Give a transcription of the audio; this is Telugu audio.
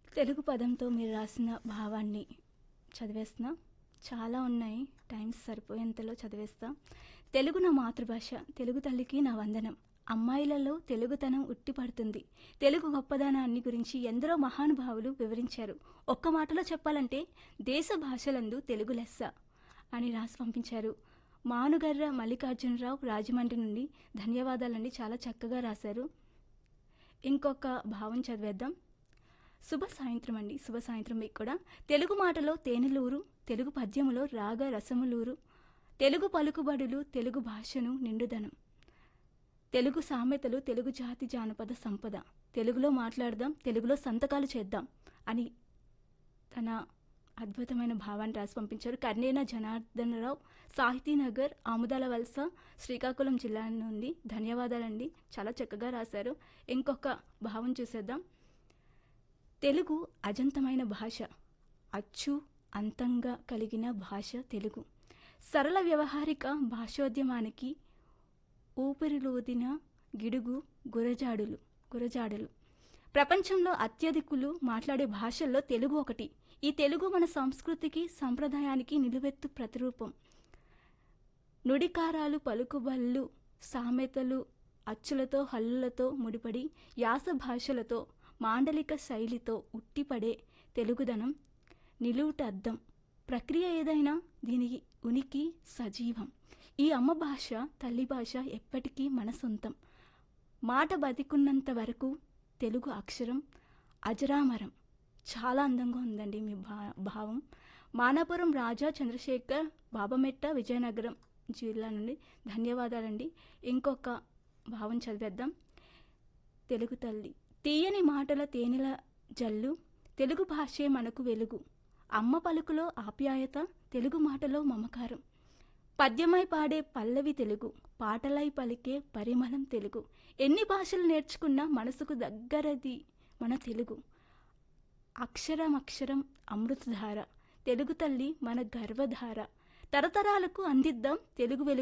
తెలుగు పదంతో మీరు రాసిన భావాన్ని చదివేస్తున్నా చాలా ఉన్నాయి టైం సరిపోయేంతలో చదివేస్తా తెలుగు నా మాతృభాష తెలుగు తల్లికి నా వందనం అమ్మాయిలలో తెలుగుతనం ఉట్టిపడుతుంది తెలుగు గొప్పదనాన్ని గురించి ఎందరో మహానుభావులు వివరించారు ఒక్క మాటలో చెప్పాలంటే దేశ భాషలందు తెలుగు లెస్స అని రాసి పంపించారు మానుగర్ర మల్లికార్జునరావు రాజమండ్రి నుండి ధన్యవాదాలండి చాలా చక్కగా రాశారు ఇంకొక భావం చదివేద్దాం శుభ సాయంత్రం అండి శుభ సాయంత్రం మీకు కూడా తెలుగు మాటలో తేనెలూరు తెలుగు పద్యములో రాగ రసములూరు తెలుగు పలుకుబడులు తెలుగు భాషను నిండుదనం తెలుగు సామెతలు తెలుగు జాతి జానపద సంపద తెలుగులో మాట్లాడదాం తెలుగులో సంతకాలు చేద్దాం అని తన అద్భుతమైన భావాన్ని రాసి పంపించారు కర్నేన జనార్దనరావు సాహితీనగర్ ఆముదాల వలస శ్రీకాకుళం జిల్లా నుండి ధన్యవాదాలండి చాలా చక్కగా రాశారు ఇంకొక భావం చూసేద్దాం తెలుగు అజంతమైన భాష అచ్చు అంతంగా కలిగిన భాష తెలుగు సరళ వ్యవహారిక భాషోద్యమానికి ఊపిరిలోదిన గిడుగు గురజాడులు గురజాడలు ప్రపంచంలో అత్యధికులు మాట్లాడే భాషల్లో తెలుగు ఒకటి ఈ తెలుగు మన సంస్కృతికి సంప్రదాయానికి నిలువెత్తు ప్రతిరూపం నుడికారాలు పలుకుబళ్ళు సామెతలు అచ్చులతో హల్లులతో ముడిపడి యాస భాషలతో మాండలిక శైలితో ఉట్టిపడే తెలుగుదనం నిలువుటద్దం ప్రక్రియ ఏదైనా దీని ఉనికి సజీవం ఈ అమ్మ భాష తల్లి భాష ఎప్పటికీ మన సొంతం మాట బతికున్నంత వరకు తెలుగు అక్షరం అజరామరం చాలా అందంగా ఉందండి మీ భా భావం మానాపురం రాజా చంద్రశేఖర్ బాబమెట్ట విజయనగరం జిల్లా నుండి ధన్యవాదాలండి ఇంకొక భావం చదివేద్దాం తెలుగు తల్లి తీయని మాటల తేనెల జల్లు తెలుగు భాషే మనకు వెలుగు అమ్మ పలుకులో ఆప్యాయత తెలుగు మాటలో మమకారం పద్యమై పాడే పల్లవి తెలుగు పాటలై పలికే పరిమళం తెలుగు ఎన్ని భాషలు నేర్చుకున్నా మనసుకు దగ్గరది మన తెలుగు అక్షరం అక్షరం అమృతధార తెలుగు తల్లి మన గర్వధార తరతరాలకు అందిద్దాం తెలుగు వెలుగు